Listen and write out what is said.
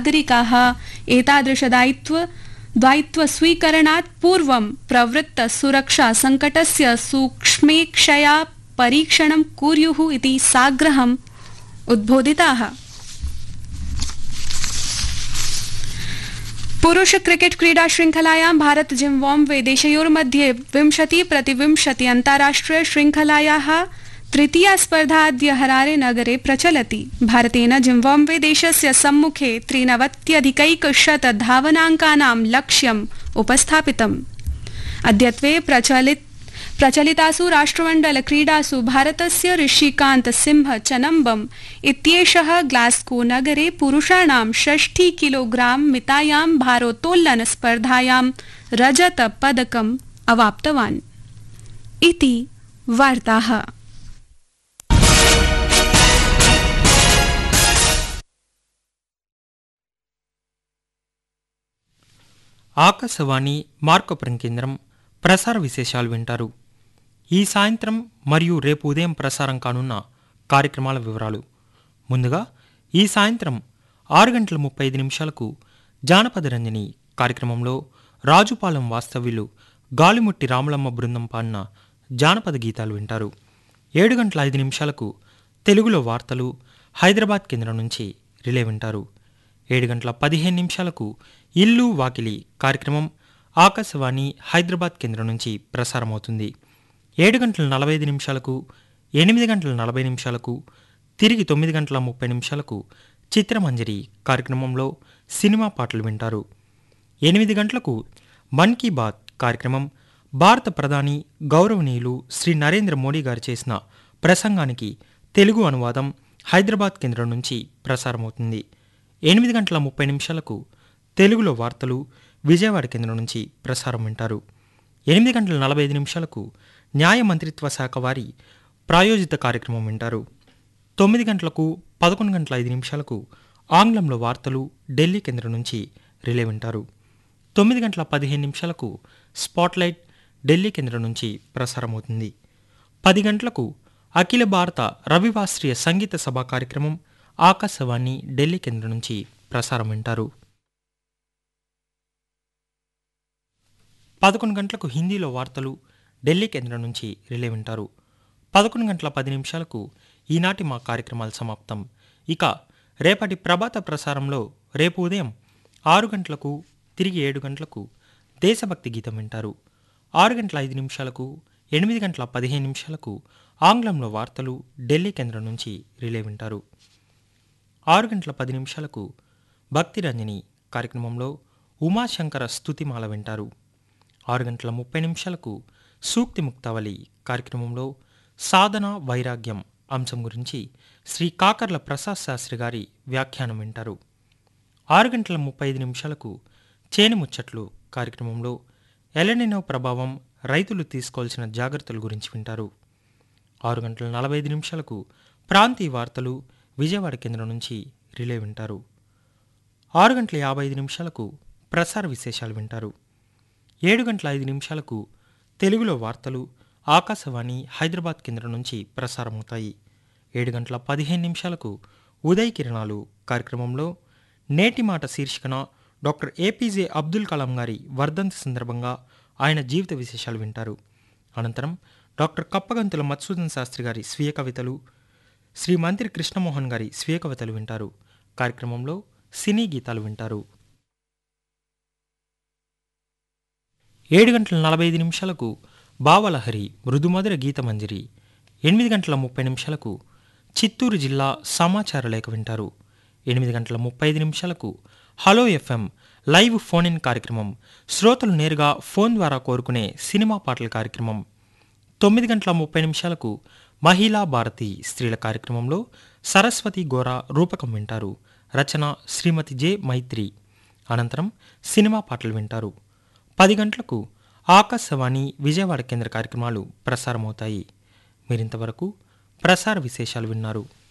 नागरिकाः एतादृशदायित्व दायित्वस्वीकरणात् पूर्वं प्रवृत्तसुरक्षासङ्कटस्य सूक्ष्मेक्षया परीक्षणं कुर्युः इति साग्रहम् उद्बोधिताः पुरुष क्रिकेट क्रीडा श्रृंखलायां भारत जिम्बाब्वे देशयोर्मध्ये विंशति प्रतिविंशति अन्ताराष्ट्रिय श्रृंखलायाः तृतीया स्पर्धा अद्य हरारे नगरे प्रचलति भारतेन जिम्बाब्वे देशस्य सम्मुखे त्रिनवत्यधिकैकशत धावनाङ्कानां लक्ष्यम् उपस्थापितम् अद्यत्वे प्रचलित प्रचलितासु राष्ट्रमण्डल क्रीडासु भारतस्य ऋषिकान्त सिंह चनम्बम इत्येषः ग्लास्गो नगरे पुरुषाणां षष्ठी किलोग्रां मितायां भारोत्तोलन स्पर्धायां रजत पदकम् अवाप्तवान् इति वार्ताः ఆకాశవాణి మార్కపురం కేంద్రం ప్రసార విశేషాలు వింటారు ఈ సాయంత్రం మరియు రేపు ఉదయం ప్రసారం కానున్న కార్యక్రమాల వివరాలు ముందుగా ఈ సాయంత్రం ఆరు గంటల ముప్పై ఐదు నిమిషాలకు జానపద రంజని కార్యక్రమంలో రాజుపాలెం వాస్తవ్యులు గాలిముట్టి రాములమ్మ బృందం పాడిన జానపద గీతాలు వింటారు ఏడు గంటల ఐదు నిమిషాలకు తెలుగులో వార్తలు హైదరాబాద్ కేంద్రం నుంచి రిలే వింటారు ఏడు గంటల పదిహేను నిమిషాలకు ఇల్లు వాకిలి కార్యక్రమం ఆకాశవాణి హైదరాబాద్ కేంద్రం నుంచి ప్రసారమవుతుంది ఏడు గంటల నలభై ఐదు నిమిషాలకు ఎనిమిది గంటల నలభై నిమిషాలకు తిరిగి తొమ్మిది గంటల ముప్పై నిమిషాలకు చిత్రమంజరి కార్యక్రమంలో సినిమా పాటలు వింటారు ఎనిమిది గంటలకు మన్ కీ బాత్ కార్యక్రమం భారత ప్రధాని గౌరవనీయులు శ్రీ నరేంద్ర మోడీ గారు చేసిన ప్రసంగానికి తెలుగు అనువాదం హైదరాబాద్ కేంద్రం నుంచి ప్రసారమవుతుంది ఎనిమిది గంటల ముప్పై నిమిషాలకు తెలుగులో వార్తలు విజయవాడ కేంద్రం నుంచి ప్రసారం వింటారు ఎనిమిది గంటల నలభై ఐదు నిమిషాలకు న్యాయ మంత్రిత్వ శాఖ వారి ప్రాయోజిత కార్యక్రమం వింటారు తొమ్మిది గంటలకు పదకొండు గంటల ఐదు నిమిషాలకు ఆంగ్లంలో వార్తలు ఢిల్లీ కేంద్రం నుంచి రిలే వింటారు తొమ్మిది గంటల పదిహేను నిమిషాలకు స్పాట్లైట్ ఢిల్లీ కేంద్రం నుంచి ప్రసారమవుతుంది పది గంటలకు అఖిల భారత రవివాస్త్రీయ సంగీత సభ కార్యక్రమం ఆకాశవాణి ఢిల్లీ కేంద్రం నుంచి ప్రసారం వింటారు పదకొండు గంటలకు హిందీలో వార్తలు ఢిల్లీ కేంద్రం నుంచి రిలే వింటారు పదకొండు గంటల పది నిమిషాలకు ఈనాటి మా కార్యక్రమాలు సమాప్తం ఇక రేపటి ప్రభాత ప్రసారంలో రేపు ఉదయం ఆరు గంటలకు తిరిగి ఏడు గంటలకు దేశభక్తి గీతం వింటారు ఆరు గంటల ఐదు నిమిషాలకు ఎనిమిది గంటల పదిహేను నిమిషాలకు ఆంగ్లంలో వార్తలు ఢిల్లీ కేంద్రం నుంచి రిలే వింటారు ఆరు గంటల పది నిమిషాలకు భక్తి రంజని కార్యక్రమంలో ఉమాశంకర స్తుతిమాల వింటారు ఆరు గంటల ముప్పై నిమిషాలకు సూక్తి ముక్తావళి కార్యక్రమంలో సాధన వైరాగ్యం అంశం గురించి శ్రీ కాకర్ల ప్రసాద్ శాస్త్రి గారి వ్యాఖ్యానం వింటారు ఆరు గంటల ముప్పై ఐదు నిమిషాలకు చేను ముచ్చట్లు కార్యక్రమంలో ఎలనినో ప్రభావం రైతులు తీసుకోవాల్సిన జాగ్రత్తల గురించి వింటారు ఆరు గంటల నలభై ఐదు నిమిషాలకు ప్రాంతీయ వార్తలు విజయవాడ కేంద్రం నుంచి రిలే వింటారు ఆరు గంటల యాభై ఐదు నిమిషాలకు ప్రసార విశేషాలు వింటారు ఏడు గంటల ఐదు నిమిషాలకు తెలుగులో వార్తలు ఆకాశవాణి హైదరాబాద్ కేంద్రం నుంచి ప్రసారమవుతాయి ఏడు గంటల పదిహేను నిమిషాలకు ఉదయ్ కిరణాలు కార్యక్రమంలో నేటి మాట శీర్షికన డాక్టర్ ఏపీజే అబ్దుల్ కలాం గారి వర్ధంతి సందర్భంగా ఆయన జీవిత విశేషాలు వింటారు అనంతరం డాక్టర్ కప్పగంతుల మత్సూదన్ శాస్త్రి గారి స్వీయ కవితలు శ్రీ మంత్రి కృష్ణమోహన్ గారి స్వీయ కవితలు వింటారు కార్యక్రమంలో సినీ గీతాలు వింటారు ఏడు గంటల నలభై ఐదు నిమిషాలకు బావలహరి మృదుమధుర గీతమంజరి ఎనిమిది గంటల ముప్పై నిమిషాలకు చిత్తూరు జిల్లా సమాచార లేఖ వింటారు ఎనిమిది గంటల ముప్పై ఐదు నిమిషాలకు hello FM live phone in కార్యక్రమం శ్రోతలు నేరుగా ఫోన్ ద్వారా కోరుకునే సినిమా పాటల కార్యక్రమం తొమ్మిది గంటల ముప్పై నిమిషాలకు మహిళా భారతి స్త్రీల కార్యక్రమంలో సరస్వతి గోర రూపకం వింటారు రచన శ్రీమతి జె మైత్రి అనంతరం సినిమా పాటలు వింటారు పది గంటలకు ఆకాశవాణి విజయవాడ కేంద్ర కార్యక్రమాలు ప్రసారమవుతాయి మీరింతవరకు ప్రసార విశేషాలు విన్నారు